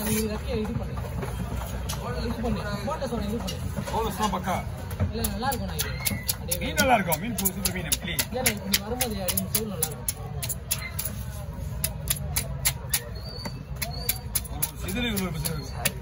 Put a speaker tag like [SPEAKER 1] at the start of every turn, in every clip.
[SPEAKER 1] நீ ரெக்கையை இது பண்ணு இது பண்ணு போட்ட சொன்ன இது பண்ணு
[SPEAKER 2] போலஸ்லாம் பக்கா
[SPEAKER 1] இல்ல நல்லா இருக்கும் நான் இது அப்படியே
[SPEAKER 2] மீன் நல்லா இருக்கும் மீன் புது சூப்பர் மீன் கிளி
[SPEAKER 1] இல்ல இல்ல, இப்ப நீ வரும்போது இந்த சூழ் நல்லா இருக்கும்
[SPEAKER 2] செதில் ஒரு பிரச்சனை இருக்கு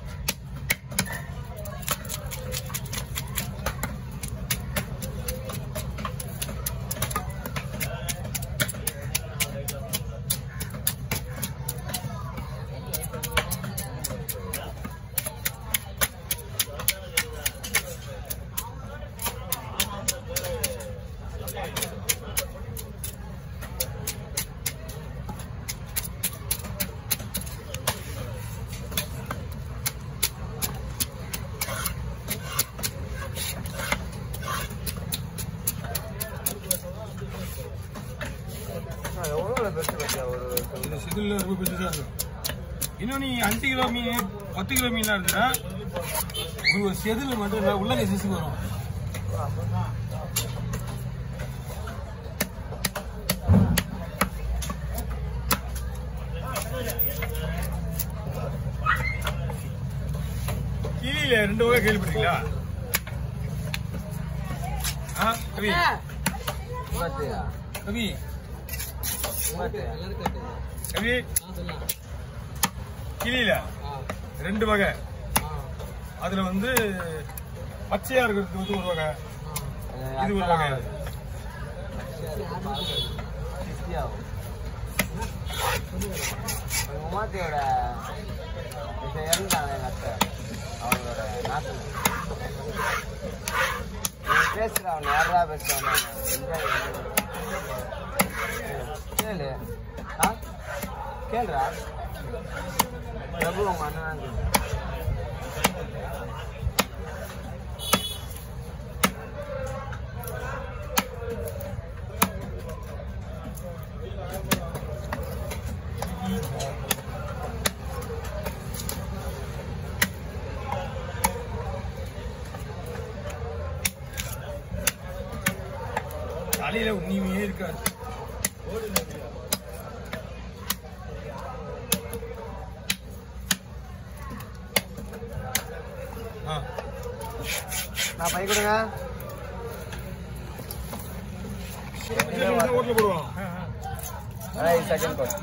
[SPEAKER 3] எவ்வளோ பெருசு பத்தியா ஒரு
[SPEAKER 2] இந்த செதில் ரொம்ப பெருசா இருக்கும் இன்னும் நீ அஞ்சு கிலோ மீன் பத்து கிலோ மீனா இருந்துன்னா ஒரு செதில் மட்டும் இல்ல, உள்ள சிசுக்கு வரும் கிளியில ரெண்டு வகை கேள்விப்பட்டீங்களா ஆ கவி
[SPEAKER 3] பார்த்தியா
[SPEAKER 2] கவி
[SPEAKER 3] பார்த்தியா
[SPEAKER 1] எல்லாரும் கேட்டு
[SPEAKER 2] கவி
[SPEAKER 1] ஆ சொல்லலாம்
[SPEAKER 2] கிளியில
[SPEAKER 1] ஆ
[SPEAKER 2] ரெண்டு வகை
[SPEAKER 1] ஆ
[SPEAKER 2] அதுல வந்து பச்சையா இருக்கிறது வந்து ஒரு வகை
[SPEAKER 1] ஆ
[SPEAKER 2] இது ஒரு வகை
[SPEAKER 3] சித்தியாகும் எங்கள் உமாத்தியோட இப்போ இறந்துட்டாங்க எங்கள் அத்தை அவங்களோட நாட்டில் பேசுகிற அவன் யாரா பேசுகிறான் கேளு ஆ கேளுடா பிரபு உங்க அண்ணன்
[SPEAKER 2] தலையில உண்மையே இருக்காது ஆ
[SPEAKER 3] நான் பை கொடுங்க
[SPEAKER 2] ஓட்டுல போடுவோம்
[SPEAKER 3] அதான் செகண்ட் கோட்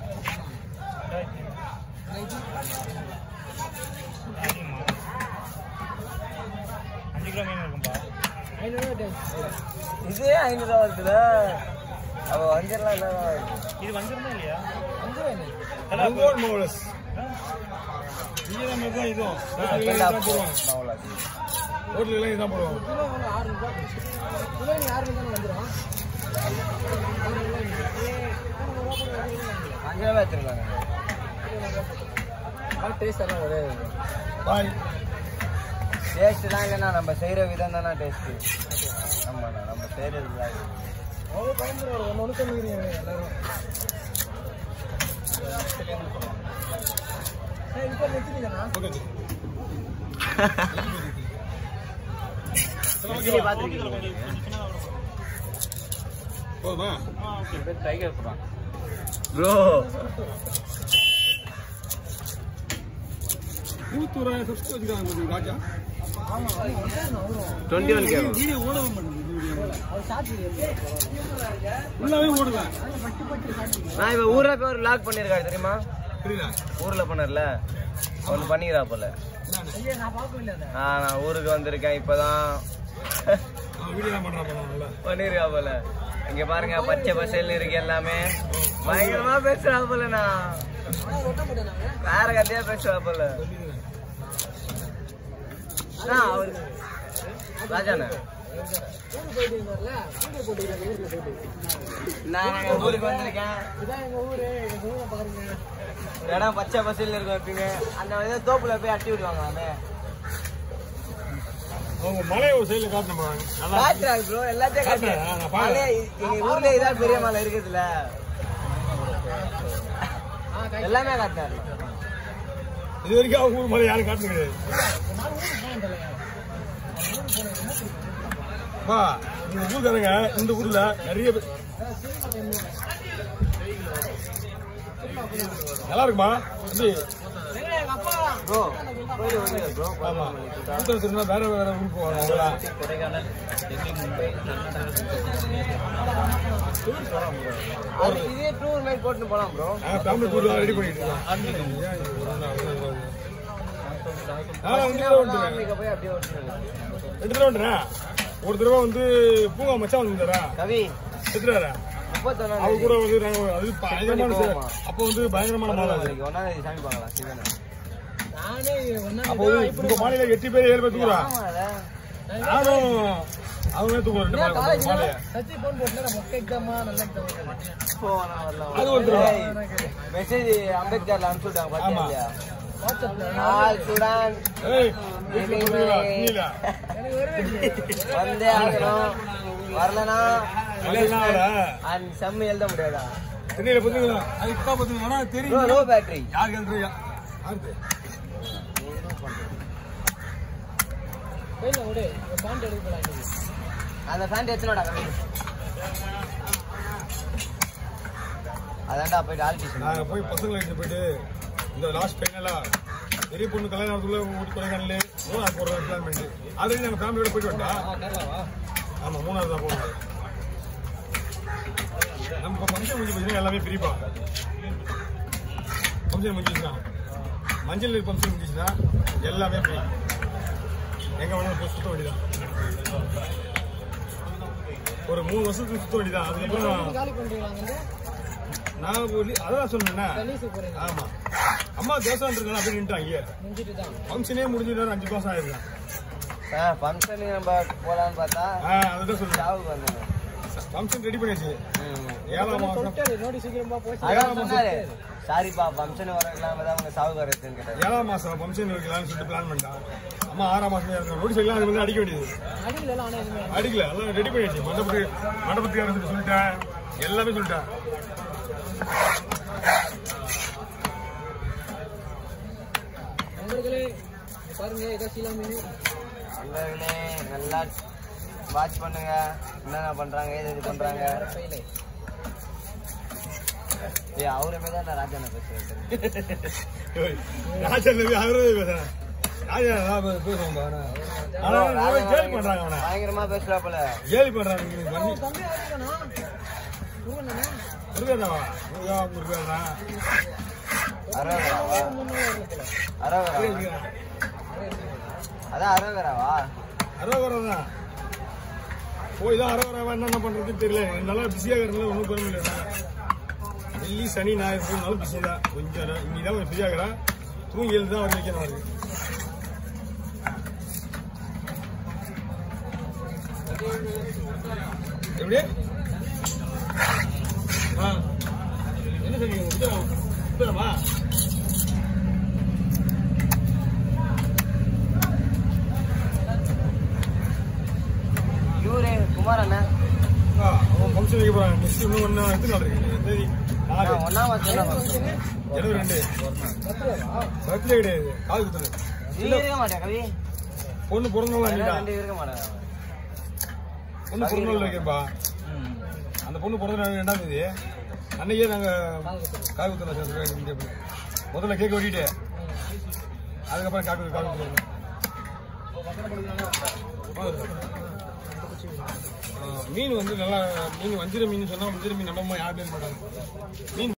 [SPEAKER 2] அஞ்சு கிலோ மீன் இருக்கும்பா
[SPEAKER 1] ஐநூறு டேஸ்ட்
[SPEAKER 3] இதே ஐநூறுவா வருதுல அவ வஞ்சிரலாம் என்னவா இருக்கு
[SPEAKER 2] இது வந்துருந்தா இல்லையா
[SPEAKER 1] அஞ்சு ரூபாய் என்ன?
[SPEAKER 2] மங்கோல் மோலஸ் இங்கே தான் தான் இதுவும் தான் போடுவோம் ஹோட்டல் எல்லாம் இதுதான் போடுவோம்
[SPEAKER 1] கிலோ வந்து ஆறு ரூபாய் கிலோ நீ ஆறு ரூபாய் வந்துடும்
[SPEAKER 3] அஞ்சு ரூபா எடுத்துருக்காங்க டேஸ்ட் எல்லாம் ஒரே
[SPEAKER 2] பாய்
[SPEAKER 3] டேஸ்ட்லாம் இல்லைண்ணா நம்ம செய்கிற விதம் தானே டேஸ்ட்டு ஆமாண்ணா நம்ம செய்கிறது தான்
[SPEAKER 1] அவ்வளோ பயந்துருவாரு ஒன்று ஒன்று சொல்லுவீங்க எல்லாரும் ஏய், இப்போ வச்சுருக்கேண்ணா
[SPEAKER 2] ஓகே
[SPEAKER 3] கிளி பார்த்துருக்கீங்க
[SPEAKER 2] போதுமா
[SPEAKER 3] டைகர் ப்ரான் ப்ரோ
[SPEAKER 2] இருபத்தோராயிரம் சப்ஸ்கிரைப் வச்சுக்காங்க Raja
[SPEAKER 3] twenty one game
[SPEAKER 2] video ஓடவும் பண்ணுது
[SPEAKER 1] அவர் சாப்பிட்டு
[SPEAKER 2] ஃபுல்லாவே ஓடுவேன்
[SPEAKER 3] நான் இப்போ ஊரில் போய் ஒரு லாக் பண்ணியிருக்காரு தெரியுமா
[SPEAKER 2] புரியல
[SPEAKER 3] ஊரில் பண்ணல ஒன்று பண்ணிக்கிறா போல
[SPEAKER 1] ஐயா நான் பார்க்கவில்லை அதை
[SPEAKER 3] ஆ நான் ஊருக்கு வந்திருக்கேன் இப்போதான்
[SPEAKER 2] அவன் வீடியோ தான் பண்றான் நல்லா
[SPEAKER 3] பண்ணிருக்கா போல இங்க பாருங்க பச்சை பசேல்னு இருக்கு எல்லாமே பயங்கரமா பேசுறா போல நான்
[SPEAKER 1] ஆனால் ஒட்ட மாட்டேனாங்க
[SPEAKER 3] வேற கதையா பேசுறா போல அண்ணா, அவரு ராஜாண்ணா
[SPEAKER 1] ஊருக்கு போயிட்டு இருந்தார்ல வீடியோ போட்டுக்கிறாங்க ஊரில் போயிட்டு
[SPEAKER 3] நான் எங்க ஊருக்கு வந்திருக்கேன்
[SPEAKER 1] இதான் எங்கள் ஊர் எங்கள் ஊரை பாருங்க
[SPEAKER 3] ஒரு இடம் பச்சை பசேல்னு இருக்கும் எப்பயுமே அந்த இது தோப்புல போய் அட்டி விடுவாங்களாமே
[SPEAKER 2] அவங்க மலை ஒரு சைடுல காட்டணுமா நல்லா
[SPEAKER 3] காட்டுறாங்க ப்ரோ எல்லாத்தையும்
[SPEAKER 2] காட்டுறேன்,
[SPEAKER 3] காட்டுறேன்
[SPEAKER 2] நான் பாக்குறேன்.
[SPEAKER 3] மலை, எங்க ஊர்ல இதான் பெரிய மலை இருக்குதுல்ல
[SPEAKER 1] ஆ கை
[SPEAKER 3] எல்லாமே காட்டுறாரு
[SPEAKER 2] இது வரைக்கும் அவங்க ஊர் மலை யாரும் காட்டுறது கிடையாது
[SPEAKER 1] நாலு ஊருக்கு போனேன் தலையா
[SPEAKER 2] பா இந்த ஊருக்காரங்க இந்த ஊர்ல நிறைய பேர் நல்லா இருக்குமா தம்பி
[SPEAKER 1] எங்க எங்கள் அப்பா
[SPEAKER 3] ப்ரோ கோயில் வந்து ப்ரோ
[SPEAKER 2] ஆமா கூட்டம் சொன்னா வேற வேற ஊருக்கு போவாங்க அவங்களா
[SPEAKER 1] கொடைக்கானல் டெல்லி மும்பை
[SPEAKER 3] அது இதே டூர் மாதிரி போட்டுன்னு போலாம் ப்ரோ
[SPEAKER 2] நாங்க ஃபேமிலி டூர் ரெடி பண்ணிட்டு இருக்கோம் ஆ வந்து வந்துடுறேன்
[SPEAKER 3] ஆப்பிரிக்கா போய் அப்படியே ஓட்டுறேன்
[SPEAKER 2] ரெண்டு தடவை வந்துடுறேன் ஒரு தடவை வந்து பூங்கா மச்சான் வந்துடுறா
[SPEAKER 3] கவி
[SPEAKER 2] எடுத்துறாரு
[SPEAKER 3] முப்பத்தொன்னாம்
[SPEAKER 2] அவ கூட வந்து நாங்க அது பயங்கரமான
[SPEAKER 3] பண்ணி
[SPEAKER 2] சே-
[SPEAKER 3] போவோமா?
[SPEAKER 2] அப்போ வந்து பயங்கரமான மாலை அது.
[SPEAKER 3] ஒன்னாம் தேதி சாமி பார்க்கலாம் சிவன்
[SPEAKER 1] நானே
[SPEAKER 2] அப்போ வந்து உங்க மாலையில எட்டு பேர் ஏழு பேர் தூக்குறா
[SPEAKER 3] ஆமாடா
[SPEAKER 2] நானும் அவங்க தூக்குறோம் ரெண்டு மாலை
[SPEAKER 1] காலேஜ்
[SPEAKER 2] மாலையை
[SPEAKER 1] சச்சி போன் போட்டு நம்ம மொக்க எக்ஸாமா நல்ல எக்ஸாம்
[SPEAKER 3] போனா வரலாம்
[SPEAKER 2] அது ஒரு தடவை.
[SPEAKER 3] மெசேஜ் அம்பேத்கர்ல அனுப்பிச்சு விட்டாங்க பாத்தியா
[SPEAKER 2] ஆமா.
[SPEAKER 3] இல்லையா
[SPEAKER 1] வாட்ஸ்அப்ல
[SPEAKER 3] ஆல் சுடான்
[SPEAKER 2] ஏய் வீட்டுல போட்டுக்கிறா நீல
[SPEAKER 1] எனக்கு வரவே இல்லை
[SPEAKER 3] வந்தே ஆகணும் வரலனா
[SPEAKER 2] இல்லைன்னா அவள
[SPEAKER 3] அந்த செம்ம எழுத முடியாதா
[SPEAKER 2] தெரியல பாத்துக்கலாம் அது இப்ப பாத்துக்கலாம்
[SPEAKER 3] ப்ரோ
[SPEAKER 2] தெரியும்
[SPEAKER 3] லோ பேட்டரி
[SPEAKER 2] யாருக்கு எழுதுறியா யாருக்கு
[SPEAKER 1] போயிடலாம் விடு பேண்ட் எடுக்க போலாம் இன்னைக்கு
[SPEAKER 3] அந்த ஃபேண்ட் எத்தனோடா கம்மி அதான்டா போயிட்டு ஆல்டிஷன்
[SPEAKER 2] நாங்க போய் பசங்களை எடுத்து போயிட்டு இந்த லாஸ்ட் ஃபைனலா பெரிய பொண்ணு கல்யாணம் ஆகிறதுக்குள்ள ஊட்டி கொடைக்கானல் மூணாறு போடுற பிளான் பண்ணிட்டு ஆல்ரெடி நாங்க ஃபேமிலியோட போயிட்டு வந்தா
[SPEAKER 1] ஆ கேரளாவா
[SPEAKER 2] ஆமா மூணாறு தான் போகணும் நம்ம இப்போ ஃபங்க்ஷன் முடிஞ்சு பார்த்தீங்கன்னா எல்லாமே பிரிப்பா ஃபங்க்ஷன் முடிஞ்சிச்சுன்னா மஞ்சள் ஃபங்க்ஷன் முடிஞ்சிச்சுன்னா எல்லாமே ஃப்ரீ எங்க வேணாலும் போய் சுத்த வேண்டியதான் ஒரு மூணு வருஷத்துக்கு சுத்த வேண்டியதான் அதுக்கப்புறம்
[SPEAKER 1] காலி பண்றீங்களா அங்க
[SPEAKER 2] நான் ஒரு அதான் சொன்னேன்னா
[SPEAKER 1] லீஸுக்கு போறீங்க
[SPEAKER 2] ஆமா அம்மா தேசம் இருக்கலாம் அப்படின்னு நின்ட்டாங்க
[SPEAKER 1] முடிஞ்சிட்டு தான்
[SPEAKER 2] ஃபங்க்ஷனே முடிஞ்சு அஞ்சு மாசம் ஆயிருக்கேன்
[SPEAKER 3] ஃபங்க்ஷனுக்கு நம்ம போலான்னு பார்த்தா
[SPEAKER 2] ஆ அதுதான் சொல்றேன்
[SPEAKER 3] சாவுக்கு வந்தோம்
[SPEAKER 2] ஃபங்க்ஷன் ரெடி பண்ணியாச்சு ஏழாம் மாசம்
[SPEAKER 1] சொல்லிட்டாரு நோடி சீக்கிரமா போய்
[SPEAKER 3] அதான் சொன்னாரு சாரிப்பா ஃபங்க்ஷன் வரலாம் தான் உங்க சாவுக்கு வரதுன்னு கேட்டாரு
[SPEAKER 2] ஏழாம் மாசம் ஃபங்க்ஷன் வைக்கலாம்னு சொல்லிட்டு பிளான் பண்ணிட்டான் அம்மா ஆறாம் மாசமே இருக்கணும் நோட்டீஸ் வைக்கலாம் அது வந்து அடிக்க வேண்டியது
[SPEAKER 1] அடிக்கல ஆனா எதுவுமே
[SPEAKER 2] அடிக்கல எல்லாம் ரெடி பண்ணியாச்சு மண்டபத்துக்கு மண்டபத்துக்கு சொல்லிட்டேன் எல்லாமே சொல்லிட்டேன்
[SPEAKER 1] நண்பர்களே பாருங்க இதான் சீலா மீன்
[SPEAKER 3] நண்பர்களே நல்லா வாட்ச் பண்ணுங்க என்னென்ன பண்றாங்க ஏது இது பண்றாங்க
[SPEAKER 1] பையிலே
[SPEAKER 3] ஏய் அவருமே தான் நான் ராஜாண்ணா பேசுறேன்
[SPEAKER 2] ராஜா நபி அவரே பேசுறேன் ராஜா நான் பேசுவான் பாரு ஆனா அவன் கேலி பண்றாங்க அவனை
[SPEAKER 3] பயங்கரமா பேசுறாப்புல
[SPEAKER 2] கேலி பண்றாங்க இங்க பண்ணி
[SPEAKER 1] தம்பி ஆயிருக்கா முருகண்ணா
[SPEAKER 2] முருகேதாவா முருகா முருகேதா
[SPEAKER 3] அரோகராவா அரோகரா அதான் அரோகராவா
[SPEAKER 2] அரோகரம் தான் போய் தான் அரோகராவா என்னென்ன பண்றதுன்னு தெரியல எனக்கு நல்லா பிஸியாக இருக்கிறதுல ஒன்றும் பெருமை இல்லை வெள்ளி சனி ஞாயிறு நாளும் பிஸி தான் கொஞ்சம் நேரம். இன்னைக்கு தான் கொஞ்சம் பிஸியாக இருக்கிறேன் தூங்கி எழுந்து தான் வந்து வைக்கணும் அவருக்கு எப்படி ஆ என்ன சொன்னீங்க புத்தகம் புத்தகமா
[SPEAKER 3] இவரு குமார் அண்ணன்
[SPEAKER 2] ஆ, அவன் ஃபங்க்ஷன் வைக்க போறான் நெக்ஸ்ட் இன்னும் ஒன்று எத்தனை நாள் இருக்கு எத்தனை தேதி? நாலு
[SPEAKER 3] நான் ஒன்னாம் வருஷம் தான் ஃபங்க்ஷன்
[SPEAKER 2] ஜனவரி ரெண்டு பர்த்டே கிடையாது காது குத்துறது
[SPEAKER 3] நீ இருக்க மாட்டேன் கவி
[SPEAKER 2] பொண்ணு பிறந்த நாள் அன்னைக்கு
[SPEAKER 3] ரெண்டு இருக்க மாட்டேன்
[SPEAKER 2] பொண்ணு பிறந்த நாள் வைக்கிறப்பா அந்த பொண்ணு பிறந்த நாள் ரெண்டாம் தேதி அன்னைக்கே நாங்க காது குத்துறோம் முதல்ல கேக் வெட்டிட்டு அதுக்கப்புறம் காக்கு காது குத்துறோம் மீன் வந்து நல்லா மீன் வஞ்சிர மீன் சொன்னா வஞ்சிர மீன் நம்ம யாருமே மாட்டாங்க மீன்